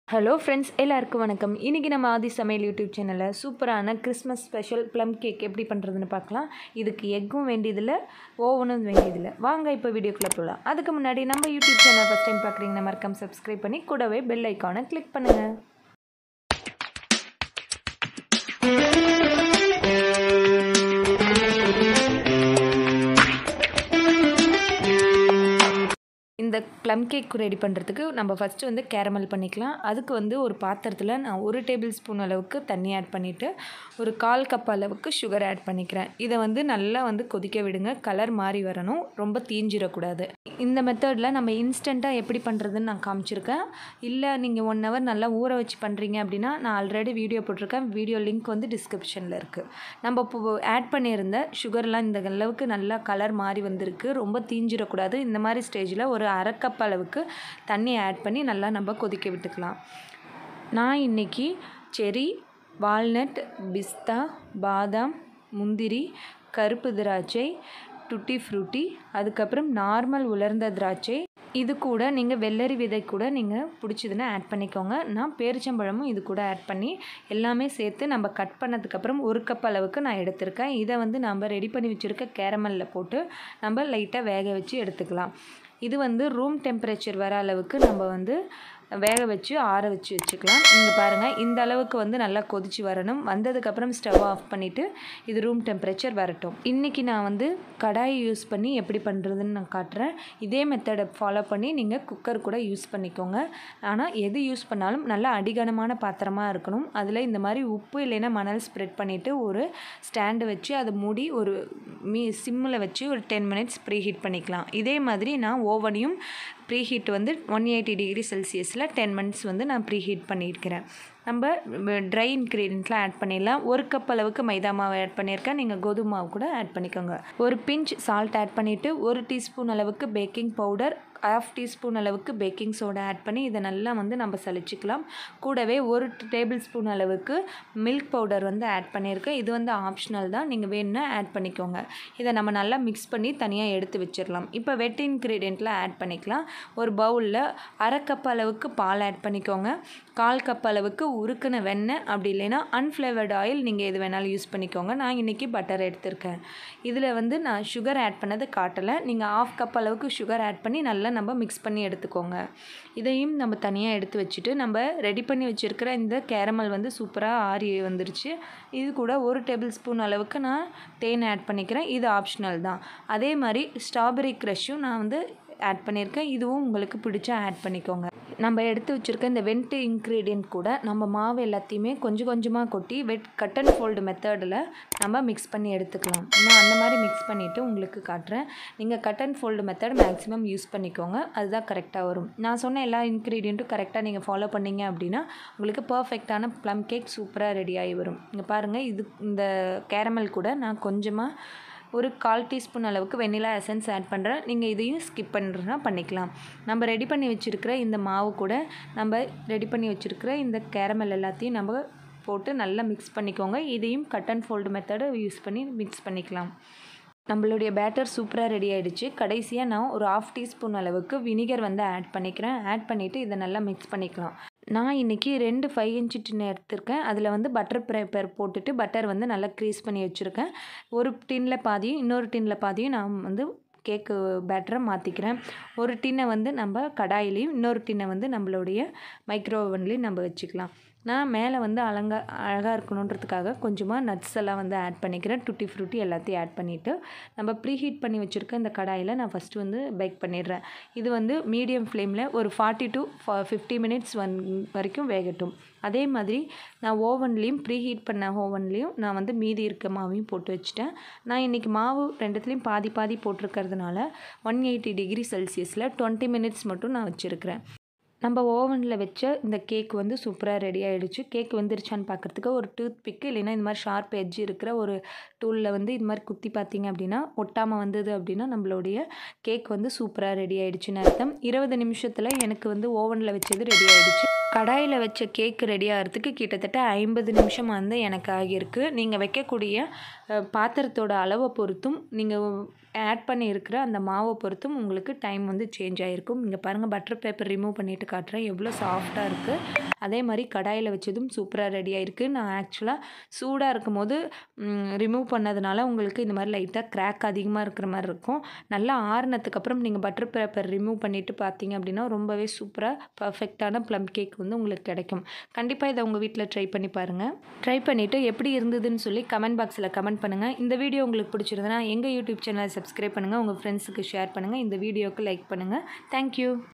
hello friends எல்லாருக்கும் வணக்கம் இன்றைக்கி நம்ம ஆதி சமையல் யூடியூப் சேனலில் சூப்பரான கிறிஸ்மஸ் ஸ்பெஷல் ப்ளம் கேக் எப்படி பண்ணுறதுன்னு பார்க்கலாம் இதுக்கு எக்கும் வேண்டியதில்லை ஓவனும் வேண்டியதில்லை வாங்க இப்போ வீடியோக்குள்ளே போகலாம் அதுக்கு முன்னாடி நம்ம யூடியூப் சேனல் ஃபஸ்ட் டைம் பார்க்குறீங்கன்னா மறக்காம சப்ஸ்கிரைப் பண்ணி கூடவே பெல் ஐக்கானை கிளிக் பண்ணுங்கள் இந்த ப்ளம் கேக் ரெடி பண்ணுறதுக்கு நம்ம ஃபஸ்ட்டு வந்து கேரமல் பண்ணிக்கலாம் அதுக்கு வந்து ஒரு பாத்திரத்தில் நான் ஒரு டேபிள் ஸ்பூன் அளவுக்கு தண்ணி ஆட் பண்ணிவிட்டு ஒரு கால் கப் அளவுக்கு சுகர் ஆட் பண்ணிக்கிறேன் இதை வந்து நல்லா வந்து கொதிக்க விடுங்க கலர் மாறி வரணும் ரொம்ப தீஞ்சிடக்கூடாது இந்த மெத்தடில் நம்ம இன்ஸ்டண்ட்டாக எப்படி பண்ணுறதுன்னு நான் காமிச்சிருக்கேன் இல்லை நீங்கள் ஒன் ஹவர் நல்லா ஊற வச்சு பண்ணுறீங்க அப்படின்னா நான் ஆல்ரெடி வீடியோ போட்டிருக்கேன் வீடியோ லிங்க் வந்து டிஸ்கிரிப்ஷனில் இருக்குது நம்ம இப்போ ஆட் பண்ணியிருந்த சுகர்லாம் இந்த அளவுக்கு நல்லா கலர் மாறி வந்திருக்கு ரொம்ப தீஞ்சிடக்கூடாது இந்த மாதிரி ஸ்டேஜில் ஒரு அரை கப் அளவுக்கு தண்ணி ஆட் பண்ணி நல்லா நம்ம கொதிக்க விட்டுக்கலாம் நான் இன்றைக்கி செரி வால்நட் பிஸ்தா பாதாம் முந்திரி கருப்பு திராட்சை டுட்டி ஃப்ரூட்டி அதுக்கப்புறம் நார்மல் உலர்ந்த திராட்சை இது கூட நீங்கள் வெள்ளரி விதை கூட நீங்கள் பிடிச்சதுன்னா ஆட் பண்ணிக்கோங்க நான் பேரிச்சம்பழமும் இது கூட ஆட் பண்ணி எல்லாமே சேர்த்து நம்ம கட் பண்ணதுக்கப்புறம் ஒரு கப் அளவுக்கு நான் எடுத்திருக்கேன் இதை வந்து நம்ம ரெடி பண்ணி வச்சுருக்க கேரமலில் போட்டு நம்ம லைட்டாக வேக வச்சு எடுத்துக்கலாம் இது வந்து ரூம் டெம்பரேச்சர் வர அளவுக்கு நம்ம வந்து வேக வச்சு ஆற வச்சு வச்சுக்கலாம் இங்கே பாருங்கள் இந்த அளவுக்கு வந்து நல்லா கொதிச்சு வரணும் வந்ததுக்கப்புறம் ஸ்டவ் ஆஃப் பண்ணிவிட்டு இது ரூம் டெம்பரேச்சர் வரட்டும் இன்றைக்கி நான் வந்து கடாயை யூஸ் பண்ணி எப்படி பண்ணுறதுன்னு நான் காட்டுறேன் இதே மெத்தடை ஃபாலோ பண்ணி நீங்கள் குக்கர் கூட யூஸ் பண்ணிக்கோங்க ஆனால் எது யூஸ் பண்ணாலும் நல்லா அடிகனமான பாத்திரமாக இருக்கணும் அதில் இந்த மாதிரி உப்பு இல்லைன்னா மணல் ஸ்ப்ரெட் பண்ணிவிட்டு ஒரு ஸ்டாண்டு வச்சு அதை மூடி ஒரு மீ சிம்மில் வச்சு ஒரு டென் மினிட்ஸ் ப்ரீ ஹீட் பண்ணிக்கலாம் இதே மாதிரி நான் ஓவனையும் ப்ரீ ஹீட் வந்து ஒன் எயிட்டி டிகிரி செல்சியஸில் டென் மினிட்ஸ் வந்து நான் ப்ரீ ஹீட் பண்ணியிருக்கிறேன் நம்ம ட்ரை இன்க்ரீடியன்ட்லாம் ஆட் பண்ணிடலாம் ஒரு கப் அளவுக்கு மைதா மாவு ஆட் பண்ணியிருக்கேன் நீங்கள் கோதுமை மாவு கூட ஆட் பண்ணிக்கோங்க ஒரு பிஞ்ச் சால்ட் ஆட் பண்ணிவிட்டு ஒரு டீஸ்பூன் அளவுக்கு பேக்கிங் பவுடர் ஹாஃப் டீஸ்பூன் அளவுக்கு பேக்கிங் சோடா ஆட் பண்ணி இதை நல்லா வந்து நம்ம சலிச்சிக்கலாம் கூடவே ஒரு டேபிள் ஸ்பூன் அளவுக்கு மில்க் பவுடர் வந்து ஆட் பண்ணியிருக்கேன் இது வந்து ஆப்ஷனல் தான் நீங்கள் வேணும்னா ஆட் பண்ணிக்கோங்க இதை நம்ம நல்லா மிக்ஸ் பண்ணி தனியாக எடுத்து வச்சிடலாம் இப்போ வெட் இன்க்ரீடியண்ட்டில் ஆட் பண்ணிக்கலாம் ஒரு பவுலில் அரை கப் அளவுக்கு பால் ஆட் பண்ணிக்கோங்க கால் கப் அளவுக்கு உருக்குன வெண்ணெய் அப்படி இல்லைன்னா அன்ஃப்ளேவர்டு ஆயில் நீங்கள் எது வேணாலும் யூஸ் பண்ணிக்கோங்க நான் இன்றைக்கி பட்டர் எடுத்திருக்கேன் இதில் வந்து நான் சுகர் ஆட் பண்ணது காட்டலை நீங்கள் ஆஃப் கப் அளவுக்கு சுகர் ஆட் பண்ணி நல்லா நம்ம மிக்ஸ் பண்ணி எடுத்துக்கோங்க இதையும் நம்ம தனியாக எடுத்து வச்சுட்டு நம்ம ரெடி பண்ணி வச்சுருக்கிற இந்த கேரமல் வந்து சூப்பராக ஆறி வந்துருச்சு இது கூட ஒரு டேபிள் ஸ்பூன் அளவுக்கு நான் தேன் ஆட் பண்ணிக்கிறேன் இது ஆப்ஷனல் தான் அதே மாதிரி ஸ்ட்ராபெரி க்ரஷும் நான் வந்து ஆட் பண்ணியிருக்கேன் இதுவும் உங்களுக்கு பிடிச்சா ஆட் பண்ணிக்கோங்க நம்ம எடுத்து வச்சுருக்க இந்த வெண்ட் இன்க்ரீடியன்ட் கூட நம்ம மாவு எல்லாத்தையுமே கொஞ்சம் கொஞ்சமாக கொட்டி வெட் கட் அண்ட் ஃபோல்டு மெத்தடில் நம்ம மிக்ஸ் பண்ணி எடுத்துக்கலாம் நான் அந்த மாதிரி மிக்ஸ் பண்ணிவிட்டு உங்களுக்கு காட்டுறேன் நீங்கள் cut and fold method maximum use பண்ணிக்கோங்க அதுதான் கரெக்டாக வரும் நான் சொன்ன எல்லா இன்க்ரீடியண்ட்டும் கரெக்டாக நீங்கள் ஃபாலோ பண்ணிங்க அப்படின்னா உங்களுக்கு பர்ஃபெக்டான ப்ளம் கேக் சூப்பராக ரெடி ஆகி வரும் இங்கே பாருங்கள் இது இந்த கேரமல் கூட நான் கொஞ்சமாக ஒரு கால் டீஸ்பூன் அளவுக்கு வெண்ணிலா எசன்ஸ் ஆட் பண்ணுறேன் நீங்கள் இதையும் ஸ்கிப் பண்ணுறதுனா பண்ணிக்கலாம் நம்ம ரெடி பண்ணி வச்சுருக்கிற இந்த மாவு கூட நம்ம ரெடி பண்ணி வச்சுருக்கிற இந்த கேரமல் எல்லாத்தையும் நம்ம போட்டு நல்லா மிக்ஸ் பண்ணிக்கோங்க இதையும் கட் அண்ட் ஃபோல்டு மெத்தடை யூஸ் பண்ணி மிக்ஸ் பண்ணிக்கலாம் நம்மளுடைய பேட்டர் சூப்பராக ரெடி ஆகிடுச்சு கடைசியாக நான் ஒரு ஆஃப் டீஸ்பூன் அளவுக்கு வினிகர் வந்து ஆட் பண்ணிக்கிறேன் ஆட் பண்ணிவிட்டு இதை நல்லா மிக்ஸ் பண்ணிக்கலாம் நான் இன்றைக்கி ரெண்டு ஃபைவ் இன்ச் டின் எடுத்திருக்கேன் அதில் வந்து பட்டர் பேப்பர் போட்டுட்டு பட்டர் வந்து நல்லா க்ரீஸ் பண்ணி வச்சுருக்கேன் ஒரு டின்னில் பாதியும் இன்னொரு டின்னில் பாதியும் நான் வந்து கேக்கு பேட்டரை மாற்றிக்கிறேன் ஒரு டின்னை வந்து நம்ம கடாயிலையும் இன்னொரு டின்னை வந்து நம்மளுடைய மைக்ரோ ஓவன்லேயும் நம்ம வச்சுக்கலாம் நான் மேலே வந்து அலங்கா அழகாக இருக்கணுன்றதுக்காக கொஞ்சமாக நட்ஸ் எல்லாம் வந்து ஆட் பண்ணிக்கிறேன் டுட்டி ஃப்ரூட்டி எல்லாத்தையும் ஆட் பண்ணிவிட்டு நம்ம ப்ரீ ஹீட் பண்ணி வச்சுருக்க இந்த கடாயில் நான் ஃபஸ்ட்டு வந்து பேக் பண்ணிடுறேன் இது வந்து மீடியம் ஃப்ளேமில் ஒரு ஃபார்ட்டி டு ஃபிஃப்டி மினிட்ஸ் வந் வரைக்கும் வேகட்டும் அதே மாதிரி நான் ஓவன்லேயும் ப்ரீ ஹீட் பண்ண ஓவன்லேயும் நான் வந்து மீதி இருக்க மாவையும் போட்டு வச்சுட்டேன் நான் இன்றைக்கி மாவு ரெண்டுத்துலேயும் பாதி பாதி போட்டிருக்கிறதுனால ஒன் எயிட்டி டிகிரி செல்சியஸில் டுவெண்ட்டி மினிட்ஸ் மட்டும் நான் வச்சுருக்கிறேன் நம்ம ஓவனில் வச்ச இந்த கேக் வந்து சூப்பராக ரெடி ஆகிடுச்சு கேக் வந்துருச்சான்னு பார்க்குறதுக்கு ஒரு டூத் பிக்கு இல்லைன்னா இந்த மாதிரி ஷார்ப் எட்ஜ் இருக்கிற ஒரு டூலில் வந்து இது மாதிரி குத்தி பார்த்தீங்க அப்படின்னா ஒட்டாமல் வந்தது அப்படின்னா நம்மளுடைய கேக் வந்து சூப்பராக ரெடி ஆகிடுச்சுன்னு அர்த்தம் இருபது நிமிஷத்தில் எனக்கு வந்து ஓவனில் வச்சது ரெடி ஆகிடுச்சு கடாயில் வச்ச கேக் ரெடி ஆகிறதுக்கு கிட்டத்தட்ட ஐம்பது நிமிஷம் வந்து எனக்கு ஆகியிருக்கு நீங்கள் வைக்கக்கூடிய பாத்திரத்தோட அளவை பொறுத்தும் நீங்கள் ஆட் பண்ணியிருக்கிற அந்த மாவை பொறுத்தும் உங்களுக்கு டைம் வந்து சேஞ்ச் ஆகிருக்கும் இங்கே பாருங்கள் பட்டர் பேப்பர் ரிமூவ் பண்ணிவிட்டு காட்டுறேன் எவ்வளோ சாஃப்டாக இருக்குது அதே மாதிரி கடாயில் வச்சதும் சூப்பராக ரெடி ஆகிருக்கு நான் ஆக்சுவலாக சூடாக இருக்கும் போது ரிமூவ் பண்ணதுனால உங்களுக்கு இந்த மாதிரி லைட்டாக கிராக் அதிகமாக இருக்கிற மாதிரி இருக்கும் நல்லா ஆறுனதுக்கப்புறம் நீங்கள் பட்டர் பேப்பர் ரிமூவ் பண்ணிவிட்டு பார்த்தீங்க அப்படின்னா ரொம்பவே சூப்பராக பர்ஃபெக்டான ப்ளம் கேக் வந்து உங்களுக்கு கிடைக்கும் கண்டிப்பாக இதை உங்கள் வீட்டில் ட்ரை பண்ணி பாருங்கள் ட்ரை பண்ணிவிட்டு எப்படி இருந்ததுன்னு சொல்லி கமெண்ட் பாக்ஸில் கமெண்ட் பண்ணுங்கள் இந்த வீடியோ உங்களுக்கு பிடிச்சிருந்ததுன்னா எங்கள் யூடியூப் சேனலை சப்ஸ்கிரைப் பண்ணுங்கள் உங்கள் ஃப்ரெண்ட்ஸுக்கு ஷேர் பண்ணுங்கள் இந்த வீடியோக்கு லைக் பண்ணுங்கள் தேங்க்யூ